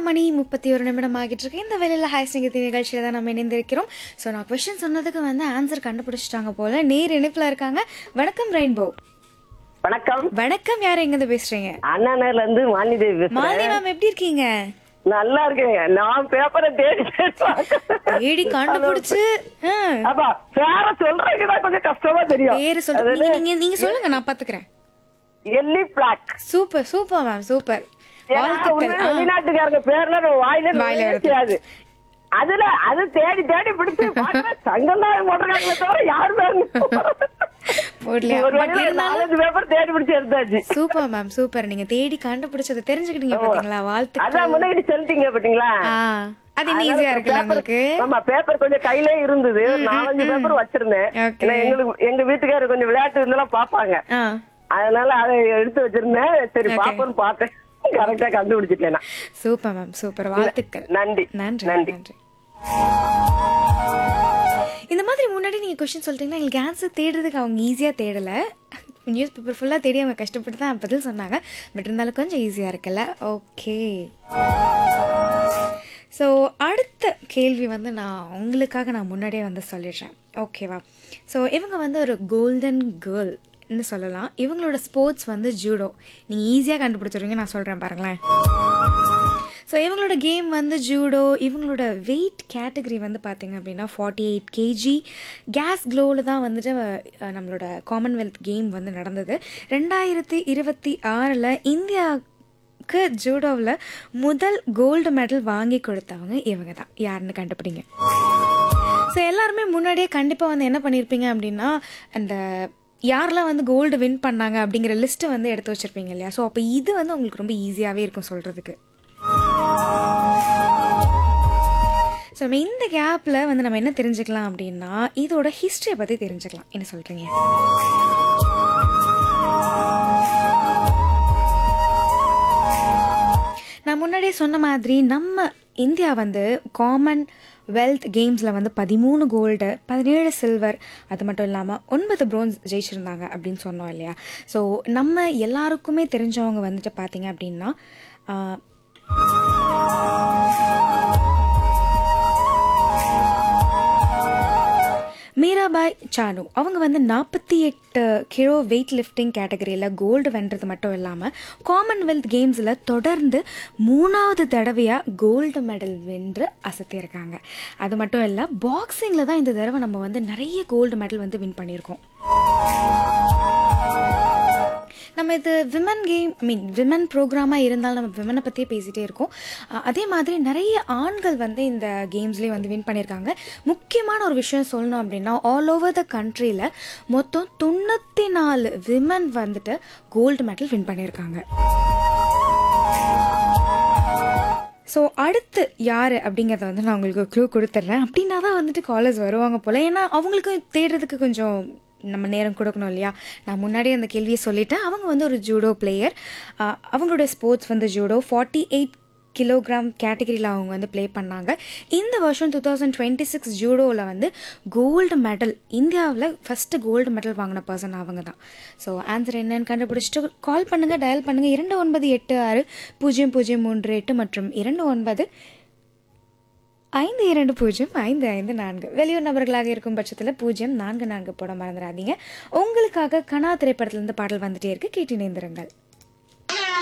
மணி முப்பத்தி ஒரு நிமிடம் ஆகிட்டு இருக்கு இந்த வேலையில் ஹாய் சிங்கத்தி நிகழ்ச்சியில் தான் நம்ம இணைந்திருக்கிறோம் ஸோ நான் கொஸ்டின் சொன்னதுக்கு வந்து ஆன்சர் கண்டுபிடிச்சிட்டாங்க போல நேர் இணைப்பில் இருக்காங்க வணக்கம் ரெயின்போ வணக்கம் வணக்கம் யார் எங்கேருந்து பேசுறீங்க அண்ணா நகர்ல இருந்து மாலிதேவி பேசுறேன் மாலினி மேம் எப்படி இருக்கீங்க நல்லா இருக்கேங்க நான் பேப்பரை தேடி தேடி பார்க்கிறேன். தேடி கண்டுபிடிச்சு ஆ, அப்பா பேர சொல்றதுக்கு தான் கொஞ்சம் கஷ்டமா தெரியும் பேரு சொல்லுங்க நீங்க நீங்க நீங்க சொல்லுங்க நான் பாத்துக்கிறேன் எல்லி பிளாக் சூப்பர் சூப்பர் மேம் சூப்பர் வாழ்த்துக்கள் ஆ, வெளிநாட்டுக்காரங்க பேர்ல நம்ம வாயில வாயில நுழையவே எடுத்து. செய்யாது அதுல அது தேடி தேடி பிடிச்சு பார்க்கிறேன். சங்கம் தான் போட்டிருக்காங்களே தவிர யாரு பேரு போடலையா ஒரு பட் வழியில இருந்தாலும் நாலஞ்சு பேப்பர் தேடி பிடிச்சு எடுத்தாச்சு சூப்பர் மேம் சூப்பர் நீங்க தேடி கண்டுபிடிச்சதை தெரிஞ்சுக்கிட்டீங்க பாத்தீங்களா வாழ்த்துக்கள் அதான் முன்னாடி சொல்லிட்டீங்க பாத்தீங்களா ஆ அது இன்னும் ஈஸியா இருக்குல்ல பேப்பர் உங்களுக்கு ஆமா பேப்பர் கொஞ்சம் கையிலே இருந்தது ஒரு நாலஞ்சு பேப்பர் வச்சிருந்தேன் Okay. ஏன்னா எங்களுக்கு எங்க வீட்டுக்காரர் கொஞ்சம் விளையாட்டு இருந்தாலும் பாப்பாங்க ஆ அதனால அதை எடுத்து வச்சிருந்தேன் சரி பாப்போம்னு பார்த்தேன் கரெக்டா கண்டுபிடிச்சிட்டேன் நான். சூப்பர் மேம் சூப்பர் வாழ்த்துக்கள் நன்றி நன்றி நன்றி நன்றி இந்த மாதிரி முன்னாடி நீங்க கொஸ்டின் சொல்லிட்டீங்கன்னா எங்களுக்கு ஆன்சர் தேடுறதுக்கு அவங்க ஈஸியா தேடல நியூஸ் பேப்பர் ஃபுல்லாக தேடி அவங்க கஷ்டப்பட்டு தான் பதில் சொன்னாங்க பட் இருந்தாலும் கொஞ்சம் ஈஸியாக இருக்குல்ல ஓகே ஸோ அடுத்த கேள்வி வந்து நான் உங்களுக்காக நான் முன்னாடியே வந்து சொல்லிடுறேன் ஓகேவா ஸோ இவங்க வந்து ஒரு கோல்டன் கேர்ள்னு சொல்லலாம் இவங்களோட ஸ்போர்ட்ஸ் வந்து ஜூடோ நீங்கள் ஈஸியாக கண்டுபிடிச்சிருவீங்க நான் சொல்கிறேன் பாருங்களேன் ஸோ இவங்களோட கேம் வந்து ஜூடோ இவங்களோட வெயிட் கேட்டகரி வந்து பார்த்தீங்க அப்படின்னா ஃபார்ட்டி எயிட் கேஜி கேஸ் க்ளோவில் தான் வந்துட்டு அஹ், நம்மளோட காமன்வெல்த் கேம் வந்து நடந்தது ரெண்டாயிரத்தி இருபத்தி ஆறில் இந்தியாவுக்கு ஜூடோவில் முதல் கோல்டு மெடல் வாங்கி கொடுத்தவங்க இவங்க தான் யாருன்னு கண்டுபிடிங்க ஸோ எல்லாருமே முன்னாடியே கண்டிப்பாக வந்து என்ன பண்ணியிருப்பீங்க அப்படின்னா அந்த யாரெல்லாம் வந்து கோல்டு வின் பண்ணாங்க அப்படிங்கிற லிஸ்ட்டை வந்து எடுத்து வச்சுருப்பீங்க இல்லையா ஸோ அப்போ இது வந்து உங்களுக்கு ரொம்ப ஈஸியாகவே இருக்கும் சொல்கிறதுக்கு ஸோ நம்ம இந்த கேப்பில் வந்து நம்ம என்ன தெரிஞ்சுக்கலாம் அப்படின்னா இதோட ஹிஸ்ட்ரியை பற்றி தெரிஞ்சுக்கலாம் என்ன சொல்கிறீங்க நான் முன்னாடியே சொன்ன மாதிரி நம்ம இந்தியா வந்து காமன் வெல்த் கேம்ஸில் வந்து பதிமூணு கோல்டு பதினேழு சில்வர் அது மட்டும் இல்லாமல் ஒன்பது ப்ரோன்ஸ் ஜெயிச்சிருந்தாங்க அப்படின்னு சொன்னோம் இல்லையா ஸோ நம்ம எல்லாருக்குமே தெரிஞ்சவங்க வந்துட்டு பார்த்தீங்க அப்படின்னா ஆஹ், மீராபாய் சானு அவங்க வந்து நாற்பத்தி எட்டு கிலோ வெயிட் லிஃப்டிங் கேட்டகரியில் கோல்டு வென்றது மட்டும் இல்லாமல் காமன்வெல்த் கேம்ஸில் தொடர்ந்து மூணாவது தடவையாக கோல்டு மெடல் வென்று அசத்தியிருக்காங்க அது மட்டும் இல்லை பாக்ஸிங்கில் தான் இந்த தடவை நம்ம வந்து நிறைய கோல்டு மெடல் வந்து வின் பண்ணியிருக்கோம் நம்ம இது women game I mean women ப்ரோக்ராமாக இருந்தாலும் நம்ம விமனை பற்றியே பேசிகிட்டே இருக்கோம் அஹ் அதே மாதிரி நிறைய ஆண்கள் வந்து இந்த கேம்ஸ்லேயே வந்து வின் பண்ணியிருக்காங்க முக்கியமான ஒரு விஷயம் சொல்லணும் அப்படின்னா ஆல் ஓவர் த கண்ட்ரியில் மொத்தம் தொண்ணூற்றி நாலு விமன் வந்துட்டு கோல்டு மெடல் வின் பண்ணியிருக்காங்க ஸோ அடுத்து யார் அப்படிங்கிறத வந்து நான் உங்களுக்கு க்ளூ கொடுத்துட்றேன் அப்படின்னா தான் வந்துட்டு காலேஜ் வருவாங்க போல் ஏன்னா அவங்களுக்கு தேடுறதுக்கு கொஞ்சம் நம்ம நேரம் கொடுக்கணும் இல்லையா நான் முன்னாடியே அந்த கேள்வியை சொல்லிட்டேன் அவங்க வந்து ஒரு ஜூடோ பிளேயர் அவங்களோட ஸ்போர்ட்ஸ் வந்து ஜூடோ ஃபார்ட்டி எயிட் கிலோகிராம் கேட்டகரியில் அவங்க வந்து ப்ளே பண்ணாங்க இந்த வருஷம் டூ தௌசண்ட் டுவெண்ட்டி சிக்ஸ் ஜூடோவில் வந்து கோல்டு மெடல் இந்தியாவில் ஃபஸ்ட்டு கோல்டு மெடல் வாங்கின பர்சன் அவங்க தான் ஸோ ஆன்சர் என்னன்னு கண்டுபிடிச்சிட்டு கால் பண்ணுங்கள் டயல் பண்ணுங்கள் இரண்டு ஒன்பது எட்டு ஆறு பூஜ்ஜியம் பூஜ்ஜியம் மூன்று எட்டு மற்றும் இரண்டு ஒன்பது ஐந்து இரண்டு பூஜ்ஜியம் ஐந்து ஐந்து நான்கு வெளியூர் நபர்களாக இருக்கும் பட்சத்தில் பூஜ்ஜியம் நான்கு நான்கு போட மறந்துடாதீங்க உங்களுக்காக கனா திரைப்படத்திலிருந்து பாடல் வந்துட்டே இருக்கு கேட்டு இணைந்திருங்கள்